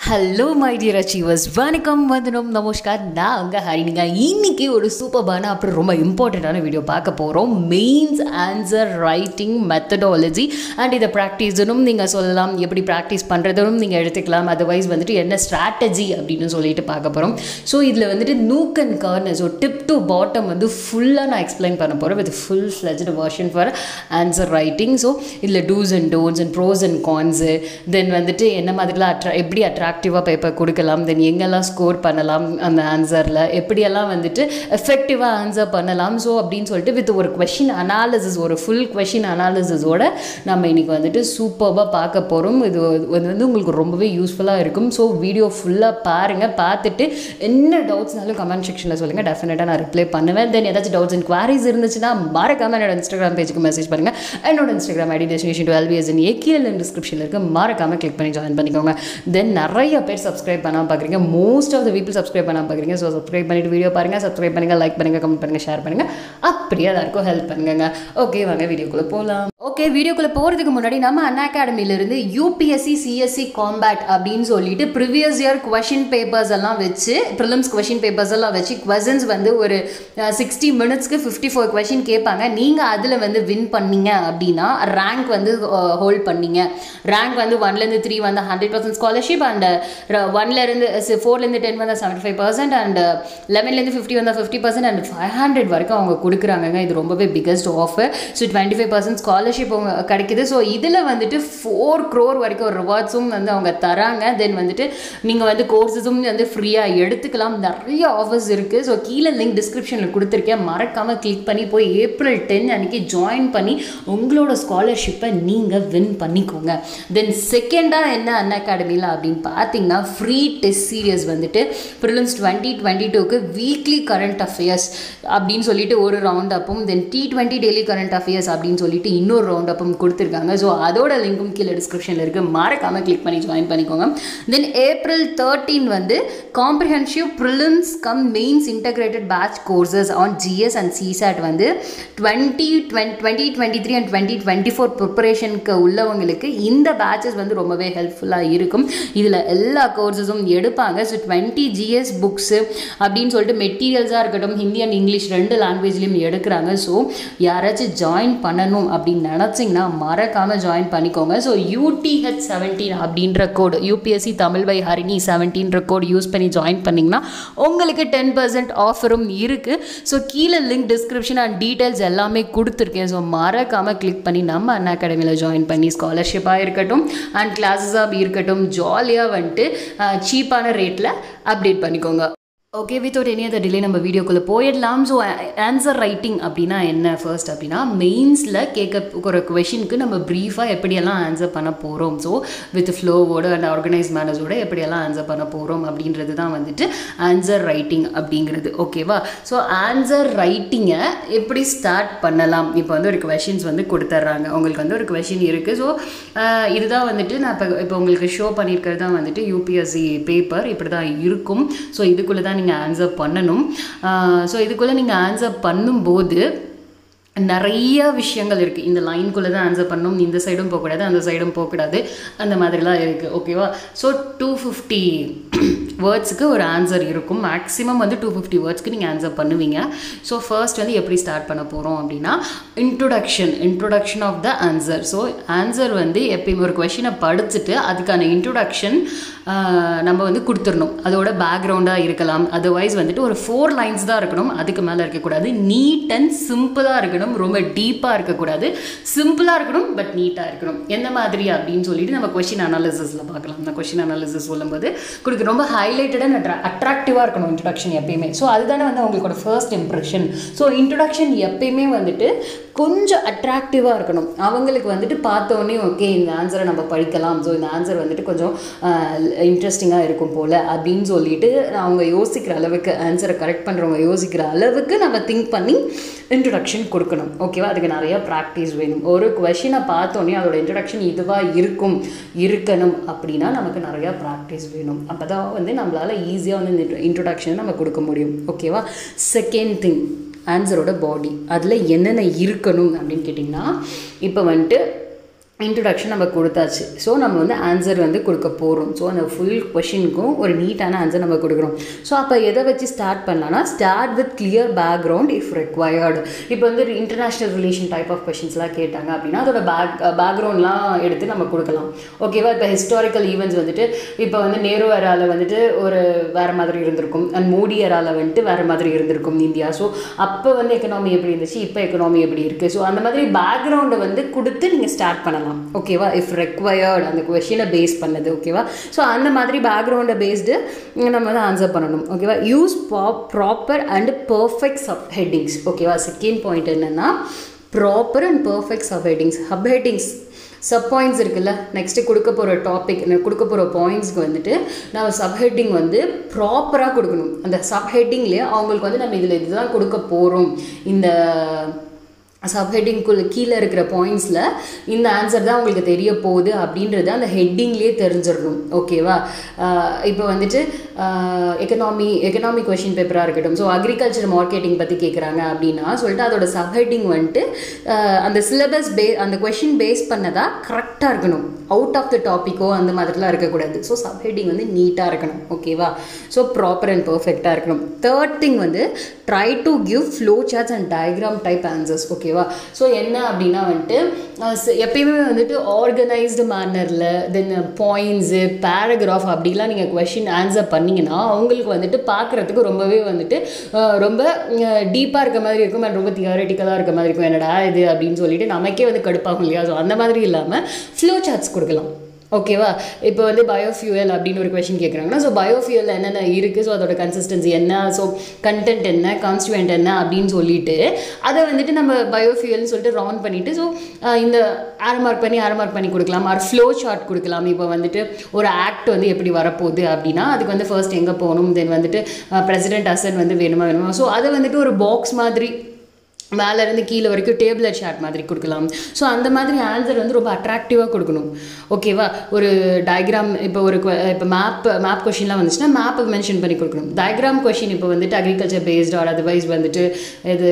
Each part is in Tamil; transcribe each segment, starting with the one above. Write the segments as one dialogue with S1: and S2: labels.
S1: ஹலோ மை டியர் அச்சீவர்ஸ் வணக்கம் வந்தனம் நமஸ்கார் நான் உங்கள் ஹரிணிங்க இன்னைக்கு ஒரு சூப்பர்பான அப்புறம் ரொம்ப இம்பார்ட்டண்ட்டான வீடியோ பார்க்க போகிறோம் mains answer writing methodology and இதை ப்ராக்டிஸ்னும் நீங்கள் சொல்லலாம் எப்படி ப்ராக்டிஸ் பண்ணுறதுனும் நீங்கள் எடுத்துக்கலாம் அதர்வைஸ் வந்துட்டு என்ன ஸ்ட்ராட்டஜி அப்படின்னு சொல்லிட்டு பார்க்க போகிறோம் ஸோ இதில் வந்துட்டு nook and corner so tip to bottom வந்து ஃபுல்லாக நான் எக்ஸ்பிளைன் பண்ண போகிறேன் with full fledged version for answer writing so இதில் dos and don'ts and pros and cons then வந்துட்டு என்ன மாதிரிலாம் அட்ரா எப்படி அட்ராக்டிவாக பேப்பர் கொடுக்கலாம் தென் எங்கெல்லாம் ஸ்கோர் பண்ணலாம் அந்த ஆன்சரில் எப்படியெல்லாம் வந்துட்டு எஃபெக்டிவாக ஆன்சர் பண்ணலாம் ஸோ அப்படின்னு சொல்லிட்டு வித் ஒரு கொஷின் அனாலிசிஸ் ஒரு ஃபுல் கொஷின் அனாலிசிஸோட நம்ம இன்னைக்கு வந்துட்டு சூப்பராக பார்க்க போகிறோம் இது இது வந்து உங்களுக்கு ரொம்பவே யூஸ்ஃபுல்லாக இருக்கும் ஸோ வீடியோ ஃபுல்லாக பாருங்கள் பார்த்துட்டு என்ன டவுட்ஸ்னாலும் கமெண்ட் செக்ஷனில் சொல்லுங்கள் டெஃபினட்டாக நான் ரிப்ளை பண்ணுவேன் தென் ஏதாச்சும் டவுட்ஸ் அண்ட் குவாரிஸ் இருந்துச்சுன்னா மறக்காம என்னோட இன்ஸ்டாகிராம் பேஜுக்கு மெசேஜ் பண்ணுங்கள் என்னோட Instagram ID destination twelve years ஏ கீழே டிஸ்கிரிப்ஷனில் இருக்க மறக்காமல் கிளிக் பண்ணி ஜாயின் பண்ணிக்கோங்க தென் நிறைய பேர் சப்ஸ்கிரைப் பண்ணாமல் பார்க்குறீங்க most of the people subscribe பண்ணாமல் பார்க்குறீங்க ஸோ சப்ஸ்கிரைப் பண்ணிட்டு வீடியோ பாருங்கள் சப்ஸ்கிரைப் பண்ணுங்கள் லைக் பண்ணுங்கள் கமெண்ட் பண்ணுங்கள் ஷேர் பண்ணுங்கள் அப்படியே எல்லாருக்கும் ஹெல்ப் பண்ணுங்க ஓகே வாங்க வீடியோக்குள்ளே போகலாம் ஓகே வீடியோக்குள்ளே போகிறதுக்கு முன்னாடி நம்ம அண்ணா அகாடமியிலிருந்து யூபிஎஸ்சி சிஎஸ்சி காம்பேட் அப்படின்னு சொல்லிட்டு ப்ரிவியஸ் இயர் கொஷின் பேப்பர்ஸ் எல்லாம் வச்சு ப்ரிலிம்ஸ் கொஷின் பேப்பர்ஸ் எல்லாம் வச்சு கொஷின்ஸ் வந்து ஒரு சிக்ஸ்டி மினிட்ஸ்க்கு ஃபிஃப்டி ஃபோர் கொஷின் கேட்பாங்க நீங்கள் அதில் வந்து வின் பண்ணீங்க அப்படின்னா ரேங்க் வந்து ஹோல்ட் பண்ணீங்க ரேங்க் வந்து ஒன்லேருந்து த்ரீ வந்து ஹண்ட்ரட் பர்சன்ட் ஸ்காலர்ஷிப் அண்ட் ஒன்லேருந்து ஃபோர்லேருந்து டென் வந்தால் செவன்ட்டி ஃபைவ் பர்சன்ட் அண்ட் லெவன்லேருந்து ஃபிஃப்டி வந்தால் fifty percent and five hundred வரைக்கும் அவங்க கொடுக்குறாங்கங்க இது ரொம்பவே biggest offer so twenty five percent scholarship அவங்க கிடைக்குது ஸோ இதில் வந்துட்டு ஃபோர் க்ரோர் வரைக்கும் ரிவார்ட்ஸும் வந்து அவங்க தராங்க தென் வந்துட்டு நீங்கள் வந்து கோர்சஸும் வந்து ஃப்ரீயாக எடுத்துக்கலாம் நிறைய ஆஃபர்ஸ் இருக்குது ஸோ கீழே லிங்க் டிஸ்கிரிப்ஷனில் கொடுத்துருக்கேன் மறக்காமல் கிளிக் பண்ணி போய் ஏப்ரல் டென் அன்றைக்கி ஜாயின் பண்ணி உங்களோட ஸ்காலர்ஷிப்பை நீங்கள் வின் பண்ணிக்கோங்க தென் செகண்டாக என்ன அன் அகாடமியில் அப்படின்னு பார்த்தீங்கன்னா ஃப்ரீ டெஸ்ட் சீரியஸ் வந்துட்டு ப்ரிலிம்ஸ் டுவெண்ட்டி டுவெண்ட்டி டூக்கு வீக்லி கரண்ட் அஃபேர்ஸ் அப்படின்னு சொல்லிட்டு ஒரு ரவுண்ட் அப்பும் then T twenty daily current affairs அப்படின்னு சொல்லிட்டு இன்னொரு ரவுண்ட் அப்பும் கொடுத்துருக்காங்க ஸோ அதோட லிங்க்கும் கீழே டிஸ்கிரிப்ஷனில் இருக்குது மறக்காமல் கிளிக் பண்ணி ஜாயின் பண்ணிக்கோங்க தென் ஏப்ரல் தேர்ட்டீன் வந்து comprehensive prelims cum mains integrated batch courses on GS and CSAT வந்து twenty twenty twenty three and twenty twenty four ப்ரிப்பரேஷனுக்கு உள்ளவங்களுக்கு இந்த பேட்சஸ் வந்து ரொம்பவே ஹெல்ப்ஃபுல்லாக இருக்கும் இதில் எல்லா கோர்சஸும் எடுப்பாங்க ஸோ டுவெண்ட்டி ஜிஎஸ் புக்ஸு அப்படின்னு சொல்லிட்டு மெட்டீரியல்ஸாக இருக்கட்டும் ஹிந்தி அண்ட் இங்கிலீஷ் ரெண்டு லாங்குவேஜ்லையும் எடுக்கிறாங்க ஸோ யாராச்சும் ஜாயின் பண்ணணும் அப்படின்னு நினச்சிங்கன்னா மறக்காமல் ஜாயின் பண்ணிக்கோங்க ஸோ யூடிஹெச் செவன்டீன் அப்படின்ற code UPSC Tamil by Harini செவன்டீன்ற கோடு யூஸ் பண்ணி ஜாயின் பண்ணிங்கன்னா உங்களுக்கு டென் பர்சன்ட் ஆஃபரும் இருக்குது ஸோ கீழே லிங்க் டிஸ்கிரிப்ஷன் அண்ட் டீட்டெயில்ஸ் எல்லாமே கொடுத்துருக்கேன் ஸோ மறக்காமல் கிளிக் பண்ணி நம்ம அண்ணா அகாடமியில் ஜாயின் பண்ணி ஸ்காலர்ஷிப்பாக இருக்கட்டும் அண்ட் கிளாஸஸாக இருக்கட்டும் ஜாலியாக வந்துட்டு சீப்பான ரேட்டில் அப்டேட் பண்ணிக்கோங்க okay without any other delay நம்ம வீடியோக்குள்ளே போயிடலாம் ஸோ ஆன்சர் ரைட்டிங் அப்படின்னா என்ன ஃபர்ஸ்ட் அப்படின்னா மெயின்ஸில் கேட்க ஒரு கொஷினுக்கு நம்ம ப்ரீஃபாக எப்படியெல்லாம் ஆன்சர் பண்ண போகிறோம் ஸோ வித் ஃப்ளோவோட அண்ட் ஆர்கனைஸ் மேனர்ஸோட எப்படியெல்லாம் ஆன்சர் பண்ண போகிறோம் அப்படின்றது தான் வந்துட்டு ஆன்சர் ரைட்டிங் அப்படிங்கிறது ஓகேவா ஸோ ஆன்சர் ரைட்டிங்கை எப்படி ஸ்டார்ட் பண்ணலாம் இப்போ வந்து ஒரு கொஷின்ஸ் வந்து கொடுத்துட்றாங்க உங்களுக்கு வந்து ஒரு கொஷின் இருக்குது ஸோ இதுதான் வந்துட்டு நான் இப்போ இப்போ உங்களுக்கு ஷோ பண்ணியிருக்கிறது தான் வந்துட்டு யூபிஎஸ்சி பேப்பர் இப்படி தான் இருக்கும் ஸோ இதுக்குள்ளே தான் நீங்கள் ஆன்சர் பண்ணணும் ஸோ இதுக்குள்ளே நீங்கள் ஆன்சர் பண்ணும்போது நிறைய விஷயங்கள் இருக்குது இந்த லைனுக்குள்ளே தான் ஆன்சர் பண்ணணும் இந்த சைடும் போகக்கூடாது அந்த சைடும் போகக்கூடாது அந்த மாதிரிலாம் இருக்குது ஓகேவா ஸோ டூ ஃபிஃப்டி வேர்ட்ஸுக்கு ஒரு ஆன்சர் இருக்கும் மேக்ஸிமம் வந்து டூ ஃபிஃப்டி வேர்ட்ஸ்க்கு நீங்கள் ஆன்சர் பண்ணுவீங்க ஸோ ஃபர்ஸ்ட் வந்து எப்படி ஸ்டார்ட் பண்ண போகிறோம் அப்படின்னா introduction introduction of the answer so answer வந்து எப்பயுமே ஒரு கொஷினை படிச்சுட்டு அதுக்கான இன்ட்ரொடக்ஷன் நம்ம வந்து கொடுத்துடணும் அதோட பேக்ரவுண்டாக இருக்கலாம் அதர்வைஸ் வந்துட்டு ஒரு ஃபோர் லைன்ஸ் தான் இருக்கணும் அதுக்கு மேலே இருக்கக்கூடாது நீட் அண்ட் சிம்பிளாக இருக்கணும் ரொம்ப டீப்பாக இருக்கக்கூடாது சிம்பிளாக இருக்கணும் பட் நீட்டாக இருக்கணும் எந்த மாதிரி அப்படின்னு சொல்லிட்டு நம்ம கொஷின் அனாலிசிஸில் பார்க்கலாம் நான் கொஷின் அனாலிசிஸ் சொல்லும்போது கொடுக்க ரொம்ப ஹைலைட்டட் அண்ட் அட்ரா அட்ராக்டிவாக இருக்கணும் இன்ட்ரடக்ஷன் எப்பயுமே ஸோ அதுதானே வந்து அவங்களோட ஃபர்ஸ்ட் இம்ப்ரெஷன் ஸோ இன்ட்ரடக்ஷன் எப்பயுமே வந்துட்டு கொஞ்சம் அட்ராக்டிவாக இருக்கணும் அவங்களுக்கு வந்துட்டு பார்த்தோன்னே ஓகே இந்த ஆன்சரை நம்ம படிக்கலாம் ஸோ இந்த ஆன்சர் வந்துட்டு கொஞ்சம் இன்ட்ரெஸ்டிங்காக இருக்கும் போல் அப்படின்னு சொல்லிட்டு அவங்க யோசிக்கிற அளவுக்கு ஆன்சரை கரெக்ட் பண்ணுறவங்க யோசிக்கிற அளவுக்கு நம்ம திங்க் பண்ணி இன்ட்ரடக்ஷன் கொடுக்கணும் ஓகேவா அதுக்கு நிறைய ப்ராக்டிஸ் வேணும் ஒரு கொஷினை பார்த்தோன்னே அதோட இன்ட்ரடக்ஷன் இதுவாக இருக்கும் இருக்கணும் அப்படின்னா நமக்கு நிறையா ப்ராக்டிஸ் வேணும் அப்போ தான் வந்து நம்மளால் ஈஸியாக வந்து இந்த இன்ட்ரடக்ஷன் நம்ம கொடுக்க முடியும் ஓகேவா செகண்ட் திங் ஆன்சரோட பாடி அதில் என்னென்ன இருக்கணும் அப்படின்னு கேட்டிங்கன்னா இப்போ வந்துட்டு இன்ட்ரடக்ஷன் நம்ம கொடுத்தாச்சு ஸோ நம்ம வந்து ஆன்சர் வந்து கொடுக்க போகிறோம் ஸோ அந்த ஃபுல் கொஷினுக்கும் ஒரு நீட்டான ஆன்சர் நம்ம கொடுக்குறோம் ஸோ அப்போ எதை வச்சு ஸ்டார்ட் பண்ணலாம்னா start with clear background if required இப்போ வந்து இன்டர்நேஷ்னல் ரிலேஷன் டைப் ஆஃப் கொஷின்ஸ்லாம் கேட்டாங்க அப்படின்னா அதோட பேக் பேக்ரவுண்ட்லாம் எடுத்து நம்ம கொடுக்கலாம் ஓகேவா இப்போ ஹிஸ்டாரிக்கல் ஈவெண்ட்ஸ் வந்துட்டு இப்போ வந்து நேரு எரால வந்துட்டு ஒரு வேறு மாதிரி இருந்திருக்கும் அண்ட் மோடி எரால வந்துட்டு வேறு மாதிரி இருந்திருக்கும் இந்தியா ஸோ அப்போ வந்து எக்கனாமி எப்படி இருந்துச்சு இப்போ எக்கனாமி எப்படி இருக்குது ஸோ அந்த மாதிரி பேக்ரவுண்டை வந்து கொடுத்து நீங்கள் ஸ்டார்ட் பண்ணலாம் ஓகேவா இஃப் ரெக்வயர்டு அந்த கொஷினை பேஸ் பண்ணது ஓகேவா ஸோ அந்த மாதிரி பேக்ரவுண்டை பேஸ்டு நம்ம வந்து ஆன்சர் பண்ணணும் ஓகேவா use proper and perfect sub headings ஓகேவா செகண்ட் பாயிண்ட் என்னென்னா proper and perfect sub headings hub headings sub points இருக்குல்ல நெக்ஸ்ட்டு கொடுக்க போகிற டாபிக் கொடுக்க போகிற பாயிண்ட்ஸ்க்கு வந்துட்டு நம்ம சப்ஹெட்டிங் வந்து ப்ராப்பராக கொடுக்கணும் அந்த சப்ஹெட்டிங்லேயே அவங்களுக்கு வந்து நம்ம இதில் இதுதான் கொடுக்க போகிறோம் இந்த சப்ஹெட்டிங்குள்ள கீழே இருக்கிற பாயிண்ட்ஸில் இந்த ஆன்சர் தான் உங்களுக்கு தெரிய போகுது அப்படின்றது அந்த ஹெட்டிங்லேயே தெரிஞ்சிடணும் ஓகேவா இப்போ வந்துட்டு எக்கனாமி எக்கனாமி கொஷின் பேப்பராக இருக்கட்டும் ஸோ அக்ரிகல்ச்சர் மார்க்கெட்டிங் பற்றி கேட்குறாங்க அப்படின்னா சொல்லிட்டு அதோட சப்ஹெட்டிங் வந்துட்டு அந்த சிலபஸ் பே அந்த கொஷின் பேஸ் பண்ணதா கரெக்டாக இருக்கணும் அவுட் ஆஃப் த டாப்பிக்கோ அந்த மாதிரிலாம் இருக்கக்கூடாது ஸோ சப்ஹெட்டிங் வந்து நீட்டாக இருக்கணும் ஓகேவா ஸோ ப்ராப்பர் அண்ட் பர்ஃபெக்டாக இருக்கணும் தேர்ட் திங் வந்து try to give flow charts and diagram type answers ஓகேவா ஸோ என்ன அப்படின்னா வந்துட்டு எப்பயுமே வந்துட்டு ஆர்கனைஸ்டு மேனரில் தென் பாயிண்ட்ஸு பேராகிராஃப் அப்படிலாம் நீங்கள் கொஷின் ஆன்சர் பண்ணிங்கன்னா அவங்களுக்கு வந்துட்டு பார்க்குறதுக்கு ரொம்பவே வந்துட்டு ரொம்ப டீப்பாக இருக்க மாதிரி இருக்கும் அண்ட் ரொம்ப தியாரிட்டிக்கலாக இருக்க மாதிரி இருக்கும் என்னடா இது அப்படின்னு சொல்லிட்டு நமக்கே வந்து கடுப்பாகும் இல்லையா ஸோ அந்த மாதிரி இல்லாமல் ஃப்ளோ சார்ட்ஸ் கொடுக்கலாம் ஓகேவா இப்போ வந்து பயோஃபியூயல் அப்படின்னு ஒரு கொஷின் கேட்குறாங்கன்னா ஸோ பயோஃபியூயல் என்னென்ன இருக்குது ஸோ அதோட கன்சிஸ்டன்சி என்ன ஸோ கண்டென்ட் என்ன கான்ஸ்டுவெண்ட் என்ன அப்படின்னு சொல்லிட்டு அதை வந்துட்டு நம்ம பயோஃபியூயல்னு சொல்லிட்டு ரவுண்ட் பண்ணிவிட்டு ஸோ இந்த ஆர் மார்க் பண்ணி ஆர் மார்க் பண்ணி கொடுக்கலாம் ஆர் ஃப்ளோ சார்ட் கொடுக்கலாம் இப்போ வந்துட்டு ஒரு ஆக்ட் வந்து எப்படி வரப்போகுது அப்படின்னா அதுக்கு வந்து ஃபர்ஸ்ட் எங்கே போகணும் தென் வந்துட்டு பிரசிடென்ட் அசன் வந்து வேணுமா வேணுமா ஸோ அதை வந்துட்டு ஒரு பாக்ஸ் மாதிரி மேலேருந்து கீழே வரைக்கும் டேபிளர் ஷார்ட் மாதிரி கொடுக்கலாம் ஸோ அந்த மாதிரி ஆன்சர் வந்து ரொம்ப அட்ராக்டிவாக கொடுக்கணும் ஓகேவா ஒரு டயக்ராம் இப்போ ஒரு இப்போ மேப் மேப் கொஷின்லாம் வந்துச்சுன்னா மேப்பை மென்ஷன் பண்ணி கொடுக்கணும் டயக்ராம் கொஷின் இப்போ வந்துட்டு அக்ரிகல்ச்சர் பேஸ்டு ஆர் அதர்வைஸ் வந்துட்டு இது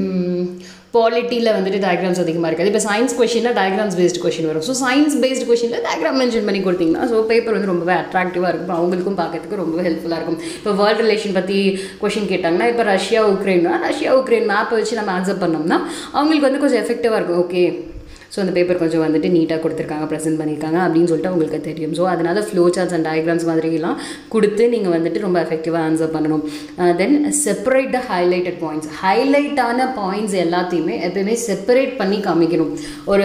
S1: பாலிட்டியில் வந்துட்டு டயக்ராம்ஸ் அதிகமாக இருக்காது இப்போ சயின்ஸ் கொஷினில் டயக்ராம்ஸ் பேஸ்டு கொஷின் வரும் ஸோ சயின்ஸ் பேஸ்டு கொஷினில் டயக்ராம் மென்ஷன் பண்ணி கொடுத்தீங்கன்னா ஸோ பேப்பர் வந்து ரொம்பவே அட்ராக்டிவாக இருக்கும் அவங்களுக்கும் பார்க்கறதுக்கு ரொம்ப ஹெல்ப்ஃபுல்லாக இருக்கும் இப்போ வேர்ல்டு ரிலேஷன் பற்றி கொஷின் கேட்டாங்கன்னா இப்போ ரஷ்யா உக்ரைன்னா ரஷ்யா உக்ரைன் மேப்பை வச்சு நம்ம ஆன்சர் பண்ணோம்னா அவங்களுக்கு வந்து கொஞ்சம் எஃபெக்டிவாக இருக்கும் ஓகே ஸோ அந்த பேப்பர் கொஞ்சம் வந்துட்டு நீட்டாக கொடுத்துருக்காங்க ப்ரெசென்ட் பண்ணியிருக்காங்க அப்படின்னு சொல்லிட்டு உங்களுக்கு தெரியும் ஸோ அதனால் ஃப்ளோ சார்ட்ஸ் அண்ட் டயக்ராம்ஸ் மாதிரிலாம் கொடுத்து நீங்கள் வந்துட்டு ரொம்ப எஃபெக்டிவாக ஆன்சர் பண்ணணும் then separate the highlighted points ஹைலைட்டான பாயிண்ட்ஸ் எல்லாத்தையுமே எப்பயுமே செப்பரேட் பண்ணி காமிக்கணும் ஒரு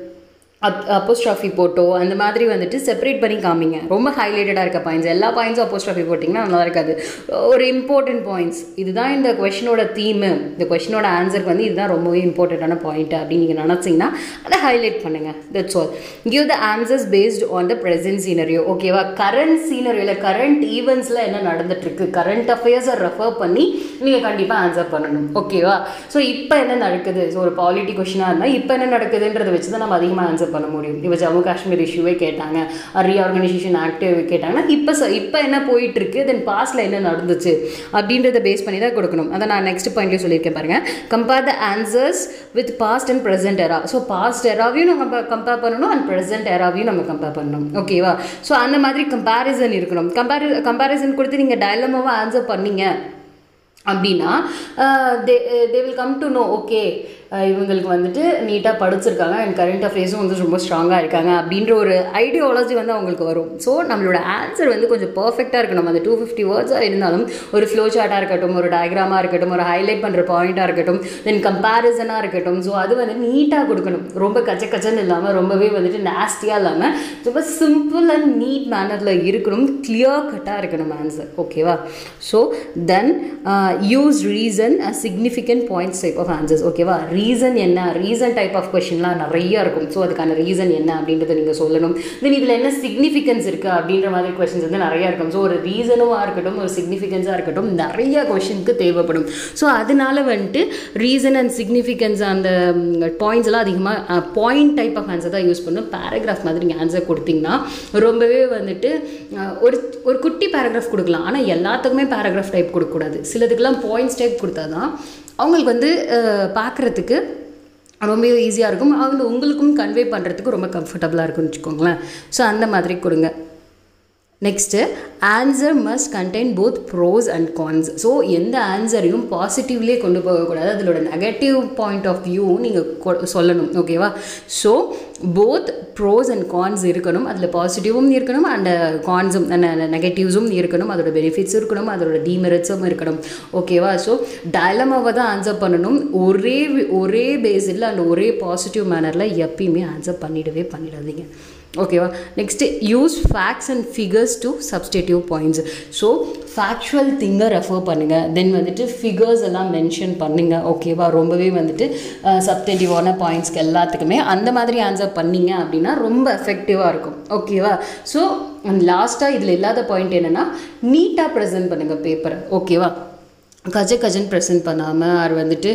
S1: அப் அப்போஸ்ட்ராஃபி போட்டோ அந்த மாதிரி வந்துட்டு செப்பரேட் பண்ணி காமிங்க ரொம்ப ஹைலைட்டடாக இருக்க பாயிண்ட்ஸ் எல்லா பாயிண்ட்ஸும் அப்போஸ்ட்ராஃபி போட்டிங்கன்னா நல்லா இருக்காது ஒரு இம்பார்ட்டன்ட் பாயிண்ட்ஸ் இதுதான் இந்த கொஷினோட தீமு இந்த கொஷினோட ஆன்சருக்கு வந்து இதுதான் ரொம்பவே இம்பார்ட்டண்ட்டான பாயிண்ட் அப்படின்னு நீங்கள் நினச்சிங்கன்னா அதை ஹைலைட் பண்ணுங்கள் that's all give the answers based on the present scenario ஓகேவா கரண்ட் சீனரியோவில் கரண்ட் ஈவெண்ட்ஸில் என்ன நடந்துட்டுருக்கு கரண்ட் அஃபேர்ஸை ரெஃபர் பண்ணி நீங்கள் கண்டிப்பாக ஆன்சர் பண்ணணும் ஓகேவா ஸோ இப்போ என்ன நடக்குது ஸோ ஒரு பாலிட்டி கொஷினாக இருந்தால் இப்போ என்ன நடக்குதுன்றதை வச்சு தான் நம்ம அதிகமாக ஆன்சர் பண்ண முடியும் இப்போ ஜம்மு காஷ்மீர் இஷ்யூவே கேட்டாங்க ரீஆர்கனைசேஷன் ஆக்ட் கேட்டாங்கன்னா இப்போ ச இப்போ என்ன போயிட்டு இருக்கு தென் பாஸ்டில் என்ன நடந்துச்சு அப்படின்றத பேஸ் பண்ணி தான் கொடுக்கணும் அதை நான் நெக்ஸ்ட் பாயிண்ட்லேயே சொல்லியிருக்கேன் பாருங்க compare the answers with past and present era so past எராவையும் நம்ம கம்பேர் பண்ணணும் அண்ட் ப்ரெசென்ட் எராவையும் நம்ம கம்பேர் பண்ணணும் ஓகேவா ஸோ அந்த மாதிரி கம்பேரிசன் இருக்கணும் கம்பேரி கம்பேரிசன் கொடுத்து நீங்கள் டயலமாவாக ஆன்சர் பண்ணீங்க அப்படின்னா they they will come to know okay இவங்களுக்கு வந்துட்டு நீட்டாக படிச்சிருக்காங்க அண்ட் கரண்ட் அஃபேர்ஸும் வந்து ரொம்ப ஸ்ட்ராங்காக இருக்காங்க அப்படின்ற ஒரு ஐடியாலஜி வந்து அவங்களுக்கு வரும் ஸோ நம்மளோட ஆன்சர் வந்து கொஞ்சம் பர்ஃபெக்டாக இருக்கணும் அந்த டூ ஃபிஃப்டி வேர்ட்ஸாக இருந்தாலும் ஒரு ஃப்ளோ சார்ட்டாக இருக்கட்டும் ஒரு டயக்ராமாக இருக்கட்டும் ஒரு ஹைலைட் பண்ணுற பாயிண்ட்டாக இருக்கட்டும் தென் கம்பேரிசனாக இருக்கட்டும் ஸோ அது வந்து நீட்டாக கொடுக்கணும் ரொம்ப கச்ச கச்சன்னு இல்லாமல் ரொம்பவே வந்துட்டு நாஸ்டியாக இல்லாமல் ரொம்ப சிம்பிள் அண்ட் நீட் மேனரில் இருக்கணும் கிளியர் கட்டாக இருக்கணும் ஆன்சர் ஓகேவா so then use reason significant points type of answers ஓகேவா ரீசன் என்ன ரீசன் டைப் ஆஃப் கொஷின்லாம் நிறைய இருக்கும் ஸோ அதுக்கான ரீசன் என்ன அப்படின்றத நீங்கள் சொல்லணும் தென் இதில் என்ன சிக்னிஃபிகன்ஸ் இருக்குது அப்படின்ற மாதிரி கொஷின்ஸ் வந்து நிறையா இருக்கும் ஸோ ஒரு ரீசனுமாக இருக்கட்டும் ஒரு சிக்னிஃபிகன்ஸாக இருக்கட்டும் நிறைய கொஷினுக்கு தேவைப்படும் ஸோ அதனால வந்துட்டு ரீசன் அண்ட் சிக்னிஃபிகன்ஸ் அந்த பாயிண்ட்ஸ் எல்லாம் அதிகமாக பாயிண்ட் டைப் ஆஃப் ஆன்சர் தான் யூஸ் பண்ணும் பேராகிராஃப் மாதிரி நீங்கள் ஆன்சர் கொடுத்தீங்கன்னா ரொம்பவே வந்துட்டு ஒரு ஒரு குட்டி பேராகிராஃப் கொடுக்கலாம் ஆனால் எல்லாத்துக்குமே பேராகிராஃப் டைப் கொடுக்கக்கூடாது சிலதுக்கெல்லாம் பாயிண்ட்ஸ் டைப் கொடுத்தா தான் அவங்களுக்கு வந்து பார்க்குறதுக்கு ரொம்ப ஈஸியாக இருக்கும் அவங்க உங்களுக்கும் கன்வே பண்ணுறதுக்கு ரொம்ப கம்ஃபர்டபுளாக இருக்கும்னு வச்சுக்கோங்களேன் ஸோ அந்த மாதிரி கொடுங்க next answer must contain both pros and cons so எந்த ஆன்சரையும் பாசிட்டிவ்லேயே கொண்டு போகக்கூடாது அதோட நெகட்டிவ் பாயிண்ட் ஆஃப் வியூ நீங்கள் சொல்லணும் ஓகேவா so both pros and cons இருக்கணும் அதில் பாசிட்டிவும் இருக்கணும் அண்ட் கான்ஸும் நெகட்டிவ்ஸும் இருக்கணும் அதோட பெனிஃபிட்ஸ் இருக்கணும் அதோட டிமெரிட்ஸும் இருக்கணும் ஓகேவா ஸோ டயலமாவை தான் ஆன்சர் பண்ணணும் ஒரே ஒரே பேஸில் அண்ட் ஒரே பாசிட்டிவ் மேனரில் எப்பயுமே ஆன்சர் பண்ணிடவே பண்ணிடாதீங்க ஓகேவா next use facts and figures to substantiate points so factual திங்கை ரெஃபர் பண்ணுங்கள் தென் வந்துட்டு ஃபிகர்ஸ் எல்லாம் மென்ஷன் பண்ணுங்கள் ஓகேவா ரொம்பவே வந்துட்டு சப்ஸ்டேட்டிவான பாயிண்ட்ஸ்க்கு எல்லாத்துக்குமே அந்த மாதிரி ஆன்சர் பண்ணீங்க அப்படின்னா ரொம்ப எஃபெக்டிவாக இருக்கும் ஓகேவா ஸோ லாஸ்ட்டாக இதில் இல்லாத பாயிண்ட் என்னென்னா நீட்டாக ப்ரெசென்ட் பண்ணுங்கள் பேப்பரை ஓகேவா கஜ கஜன் ப்ரெசென்ட் பண்ணாமல் அது வந்துட்டு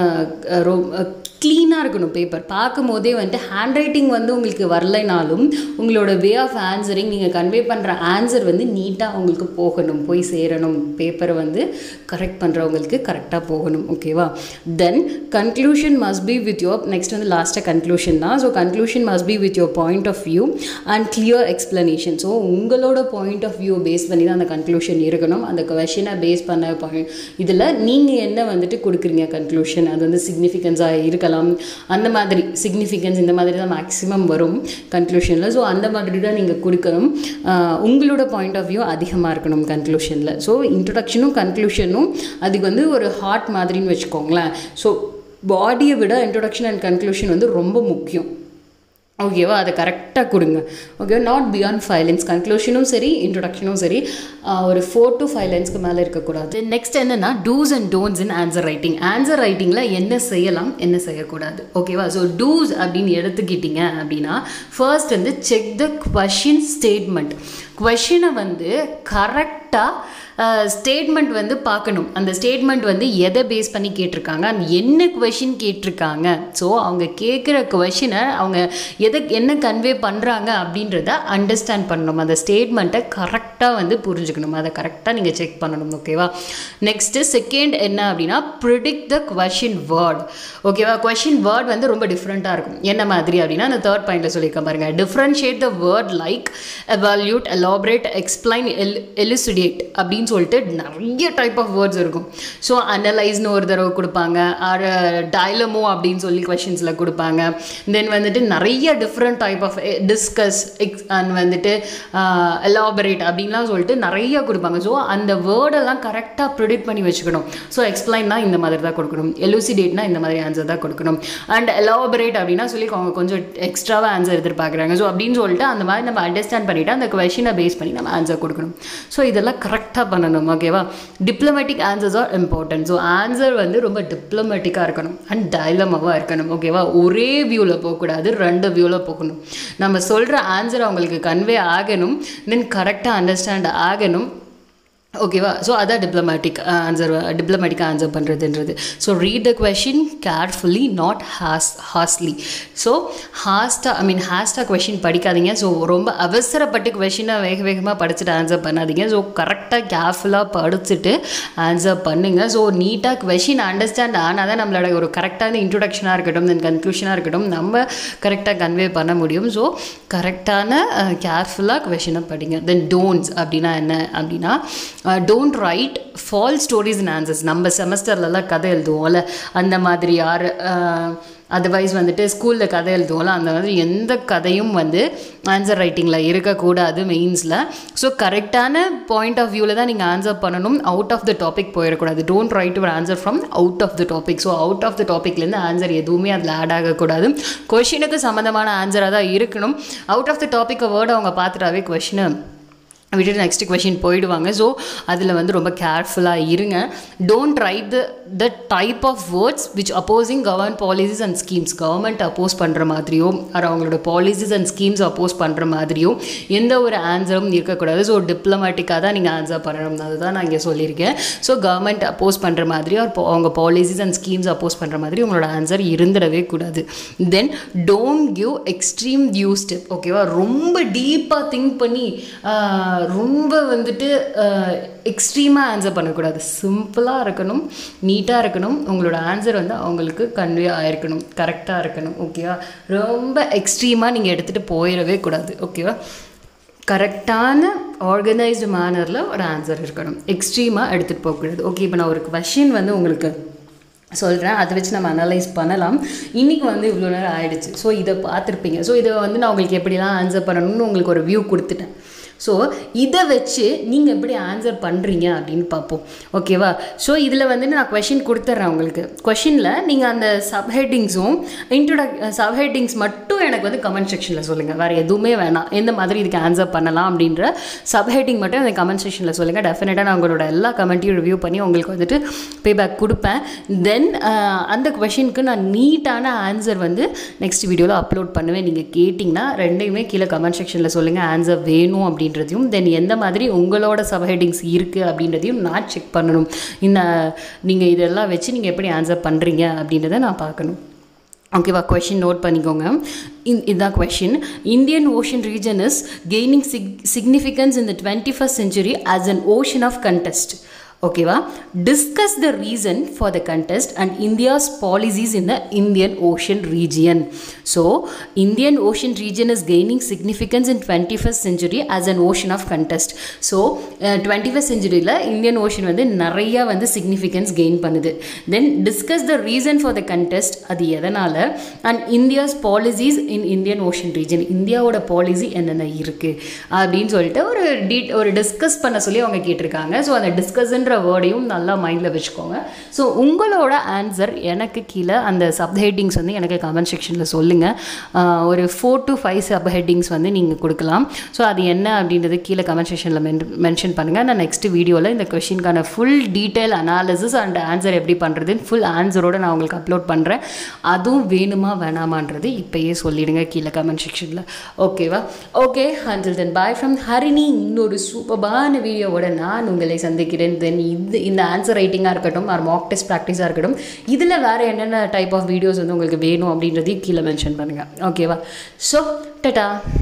S1: ரொ க்ளீனாக இருக்கணும் பேப்பர் பார்க்கும் போதே வந்துட்டு ஹேண்ட் ரைட்டிங் வந்து உங்களுக்கு வரலைனாலும் உங்களோட வே ஆஃப் ஆன்சரிங் நீங்கள் கன்வே பண்ணுற ஆன்சர் வந்து நீட்டாக உங்களுக்கு போகணும் போய் சேரணும் பேப்பரை வந்து கரெக்ட் பண்ணுறவங்களுக்கு கரெக்டாக போகணும் ஓகேவா then conclusion must be with your next வந்து லாஸ்ட்டாக கன்க்ளூஷன் தான் so conclusion must be with your point of view and clear explanation so உங்களோட பாயிண்ட் ஆஃப் வியூ பேஸ் பண்ணி தான் அந்த கன்க்ளூஷன் இருக்கணும் அந்த கொஷனை பேஸ் பண்ண பாயிண்ட் இதில் நீங்கள் என்ன வந்துட்டு கொடுக்குறீங்க கன்க்ளூஷன் அது வந்து சிக்னிஃபிகன்ஸாக இருக்கலாம் அந்த மாதிரி சிக்னிஃபிகன்ஸ் இந்த மாதிரி தான் மேக்ஸிமம் வரும் கன்க்ளூஷனில் ஸோ அந்த மாதிரி தான் நீங்கள் கொடுக்கணும் உங்களோட பாயிண்ட் ஆஃப் வியூ அதிகமாக இருக்கணும் கன்க்ளூஷனில் ஸோ இன்ட்ரொடக்ஷனும் கன்க்ளூஷனும் அதுக்கு வந்து ஒரு ஹார்ட் மாதிரின்னு வச்சுக்கோங்களேன் ஸோ பாடியை விட இன்ட்ரொடக்ஷன் அண்ட் கன்க்ளூஷன் வந்து ரொம்ப முக்கியம் ஓகேவா அதை கரெக்டாக கொடுங்க okay not beyond five lines கன்க்ளூஷனும் சரி இன்ட்ரொடக்ஷனும் சரி ஒரு ஃபோர் டு ஃபைவ் லைன்ஸ்க்கு மேலே இருக்கக்கூடாது நெக்ஸ்ட் என்னென்னா dos and don'ts in answer writing answer ரைட்டிங்கில் என்ன செய்யலாம் என்ன செய்யக்கூடாது ஓகேவா ஸோ டூஸ் அப்படின்னு எடுத்துக்கிட்டிங்க அப்படின்னா ஃபர்ஸ்ட் வந்து செக் த கொஷின் ஸ்டேட்மெண்ட் கொஷினை வந்து கரெக்டாக ஸ்டேட்மெண்ட் வந்து பார்க்கணும் அந்த ஸ்டேட்மெண்ட் வந்து எதை பேஸ் பண்ணி கேட்டிருக்காங்க அந்த என்ன கொஷின் கேட்டிருக்காங்க ஸோ அவங்க கேட்குற கொஷினை அவங்க எதை என்ன கன்வே பண்ணுறாங்க அப்படின்றத அண்டர்ஸ்டாண்ட் பண்ணணும் அந்த ஸ்டேட்மெண்ட்டை கரெக்டாக வந்து புரிஞ்சுக்கணும் அதை கரெக்டாக நீங்கள் செக் பண்ணணும் ஓகேவா நெக்ஸ்ட்டு செகண்ட் என்ன அப்படின்னா ப்ரிடிக்ட் த கொஷின் வேர்ட் ஓகேவா கொஷின் வேர்ட் வந்து ரொம்ப டிஃப்ரெண்ட்டாக இருக்கும் என்ன மாதிரி அப்படின்னா அந்த தேர்ட் பாயிண்ட்டில் சொல்லியிருக்க பாருங்க differentiate the word like evaluate elaborate explain எல் எலிசிடேட் அப்படின்னு சொல்லிட்டு நிறைய டைப் ஆஃப் வேர்ட்ஸ் இருக்கும் ஸோ அனலைஸ்னு ஒரு தடவை கொடுப்பாங்க ஆர் டைலமோ அப்படின்னு சொல்லி கொஷின்ஸில் கொடுப்பாங்க தென் வந்துட்டு நிறைய டிஃப்ரெண்ட் டைப் ஆஃப் டிஸ்கஸ் எக்ஸ் அண்ட் வந்துட்டு எலாபரேட் அப்படின்லாம் சொல்லிட்டு நிறைய கொடுப்பாங்க ஸோ அந்த வேர்டெல்லாம் கரெக்டாக ப்ரிடிக்ட் பண்ணி வச்சுக்கணும் ஸோ எக்ஸ்பிளைன்னா இந்த மாதிரி தான் கொடுக்கணும் எலுசிடேட்னா இந்த மாதிரி ஆன்சர் தான் கொடுக்கணும் அண்ட் எலாபரேட் அப்படின்னா சொல்லி அவங்க கொஞ்சம் எக்ஸ்ட்ராவாக ஆன்சர் எதிர்பார்க்குறாங்க ஸோ அப்படின்னு சொல்லிட்டு அந்த மாதிரி நம்ம அண்டர்ஸ்டாண்ட் பண்ணிவிட்டு அந்த கொஷினை பேஸ் பண்ணி நம்ம ஆன்சர் கொடுக்கணும் ஸோ இதெல்லாம் கரெக்டாக பண்ணணும் ஓகேவா diplomatic answers are important so answer வந்து ரொம்ப டிப்ளமேட்டிக்காக இருக்கணும் அண்ட் டைலமாவாக இருக்கணும் ஓகேவா ஒரே வியூவில் போகக்கூடாது ரெண்டு வியூவில் போகணும் நம்ம சொல்கிற ஆன்சர் அவங்களுக்கு கன்வே ஆகணும் தென் கரெக்டாக அண்டர்ஸ்டாண்ட் ஆகணும் ஓகேவா ஸோ அதான் டிப்ளமேட்டிக் ஆன்சர் டிப்ளமேட்டிக்காக ஆன்சர் பண்ணுறதுன்றது so read the question carefully not ஹாஸ் ஹாஸ்ட்லி ஸோ ஹாஸ்டாக ஐ மீன் ஹாஸ்டாக கொஷின் படிக்காதீங்க ஸோ ரொம்ப அவசரப்பட்டு கொஷினை வேக வேகமாக படிச்சுட்டு ஆன்சர் பண்ணாதீங்க ஸோ கரெக்டாக கேர்ஃபுல்லாக படிச்சுட்டு ஆன்சர் பண்ணுங்கள் ஸோ நீட்டாக கொஷின் அண்டர்ஸ்டாண்ட் ஆனால் தான் நம்மளோட ஒரு கரெக்டான இன்ட்ரொடக்ஷனாக இருக்கட்டும் தென் கன்க்ளூஷனாக இருக்கட்டும் நம்ம கரெக்டாக கன்வே பண்ண முடியும் ஸோ கரெக்டான கேர்ஃபுல்லாக கொஷினை படிங்க தென் டோன்ட்ஸ் அப்படின்னா என்ன அப்படின்னா don't write fall stories and answers நம்ம செமஸ்டர்லலாம் கதை எழுதுவோம்ல அந்த மாதிரி யார் அதர்வைஸ் வந்துட்டு ஸ்கூலில் கதை எழுதுவோம்ல அந்த மாதிரி எந்த கதையும் வந்து ஆன்சர் ரைட்டிங்கில் இருக்கக்கூடாது மெயின்ஸில் ஸோ கரெக்டான பாயிண்ட் ஆஃப் வியூவில் தான் நீங்கள் ஆன்சர் பண்ணணும் அவுட் ஆஃப் த டாபிக் போயிடக்கூடாது don't write your answer from out of the topic so out of the டாப்பிக்லேருந்து ஆன்சர் எதுவுமே அதில் ஆட் ஆகக்கூடாது கொஷினுக்கு சம்மந்தமான ஆன்சராக தான் இருக்கணும் out of the topic word அவங்க பார்த்துட்டாவே கொஷினை விட்டுட்டு நெக்ஸ்ட் கொஷின் போயிடுவாங்க ஸோ அதில் வந்து ரொம்ப கேர்ஃபுல்லாக இருங்க don't write the the type of words which opposing government policies and schemes government oppose பண்ணுற மாதிரியோ அது அவங்களோட பாலிசிஸ் அண்ட் ஸ்கீம்ஸ் அப்போஸ் பண்ணுற மாதிரியோ எந்த ஒரு ஆன்சரும் இருக்கக்கூடாது ஸோ டிப்ளமேட்டிக்காக தான் நீங்கள் ஆன்சர் பண்ணணும் அதுதான் நான் இங்கே சொல்லியிருக்கேன் ஸோ கவர்மெண்ட் அப்போஸ் பண்ணுற மாதிரி ஒரு அவங்க பாலிசிஸ் அண்ட் ஸ்கீம்ஸ் அப்போஸ் பண்ணுற மாதிரி உங்களோட ஆன்சர் இருந்துடவே கூடாது then don't give extreme view step ஓகேவா ரொம்ப டீப்பாக திங்க் பண்ணி ரொம்ப வந்துட்டு எக்ஸ்ட்ரீமாக ஆன்சர் பண்ணக்கூடாது சிம்பிளாக இருக்கணும் நீட்டாக இருக்கணும் உங்களோட ஆன்சர் வந்து அவங்களுக்கு கன்வே ஆயிருக்கணும் கரெக்டாக இருக்கணும் ஓகேவா ரொம்ப எக்ஸ்ட்ரீமாக நீங்கள் எடுத்துகிட்டு போயிடவே கூடாது ஓகேவா கரெக்டான ஆர்கனைஸ்டு மேனரில் ஒரு ஆன்சர் இருக்கணும் எக்ஸ்ட்ரீமாக எடுத்துகிட்டு போகக்கூடாது ஓகே இப்போ நான் ஒரு கொஷின் வந்து உங்களுக்கு சொல்கிறேன் அதை வச்சு நம்ம அனலைஸ் பண்ணலாம் இன்றைக்கி வந்து இவ்வளோ நேரம் ஆயிடுச்சு ஸோ இதை பார்த்துருப்பீங்க ஸோ இதை வந்து நான் உங்களுக்கு எப்படிலாம் ஆன்சர் பண்ணணும்னு உங்களுக்கு ஒரு வியூ கொடுத்துட்டேன் ஸோ இதை வச்சு நீங்கள் எப்படி ஆன்சர் பண்ணுறீங்க அப்படின்னு பார்ப்போம் ஓகேவா ஸோ இதில் வந்து நான் கொஷின் கொடுத்துட்றேன் உங்களுக்கு கொஷினில் நீங்கள் அந்த சப்ஹெட்டிங்ஸும் இன்ட்ரோடக் சப்ஹெட்டிங்ஸ் மட்டும் எனக்கு வந்து கமெண்ட் செக்ஷனில் சொல்லுங்கள் வேறு எதுவுமே வேணாம் எந்த மாதிரி இதுக்கு ஆன்சர் பண்ணலாம் அப்படின்ற சப்ஹெட்டிங் மட்டும் அந்த கமெண்ட் செக்ஷனில் சொல்லுங்கள் டெஃபினட்டாக நான் உங்களோட எல்லா கமெண்ட்டையும் ரிவ்யூ பண்ணி உங்களுக்கு வந்துட்டு பேபேக் கொடுப்பேன் தென் அந்த கொஷினுக்கு நான் நீட்டான ஆன்சர் வந்து நெக்ஸ்ட் வீடியோவில் அப்லோட் பண்ணுவேன் நீங்கள் கேட்டிங்கன்னா ரெண்டையுமே கீழே கமெண்ட் செக்ஷனில் சொல்லுங்கள் ஆன்சர் வேணும் அப்படின்னு அப்படின்றதையும் தென் எந்த மாதிரி உங்களோட சப்ஹெட்டிங்ஸ் இருக்குது அப்படின்றதையும் நான் செக் பண்ணணும் இந்த நீங்கள் இதெல்லாம் வச்சு நீங்கள் எப்படி ஆன்சர் பண்ணுறீங்க அப்படின்றத நான் பார்க்கணும் ஓகேவா கொஷின் நோட் பண்ணிக்கோங்க இன் இதுதான் question Indian ocean region is gaining sig significance in the twenty first century as an ocean of contest okay discuss the reason for the contest and India's policies in the Indian ocean region so Indian ocean region is gaining significance in twenty first century as an ocean of contest so twenty first செஞ்சுரியில் இந்தியன் ஓஷன் வந்து நிறையா வந்து சிக்னிஃபிகன்ஸ் கெயின் பண்ணுது then discuss the reason for the contest அது எதனால் and India's policies in Indian ocean region இந்தியாவோட பாலிசி என்னென்ன இருக்குது அப்படின்னு சொல்லிட்டு ஒரு டீட் ஒரு டிஸ்கஸ் பண்ண சொல்லி அவங்க கேட்டிருக்காங்க ஸோ அந்த டிஸ்கஸ்ன்ற வேர்டையும் நல்லா மைண்டில் வச்சுக்கோங்க ஸோ உங்களோட ஆன்சர் எனக்கு கீழே அந்த சப் ஹெட்டிங்ஸ் வந்து எனக்கு கமெண்ட் செக்ஷனில் சொல்லுங்கள் ஒரு four to five sub headings வந்து நீங்கள் கொடுக்கலாம் ஸோ அது என்ன அப்படின்றது கீழே கமெண்ட் செக்ஷனில் மென் மென்ஷன் பண்ணுங்கள் நான் நெக்ஸ்ட் வீடியோவில் இந்த கொஷினுக்கான full detail analysis and answer எப்படி பண்ணுறதுன்னு ஃபுல் ஆன்சரோட நான் உங்களுக்கு அப்லோட் பண்ணுறேன் அதுவும் வேணுமா வேணாமான்றது இப்போயே சொல்லிடுங்க கீழே கமெண்ட் செக்ஷனில் ஓகேவா okay until then bye from Harini இன்னொரு சூப்பரான வீடியோவோட நான் உங்களை சந்திக்கிறேன் தென் இது இந்த ஆன்சர் ரைட்டிங்காக இருக்கட்டும் ஆர் மாக் டெஸ்ட் ப்ராக்டிஸாக இருக்கட்டும் இதில் வேறு என்னென்ன டைப் ஆஃப் வீடியோஸ் வந்து உங்களுக்கு வேணும் அப்படின்றதையும் கீழே மென்ஷன் பண்ணுங்கள் ஓகேவா ஸோ டட்டா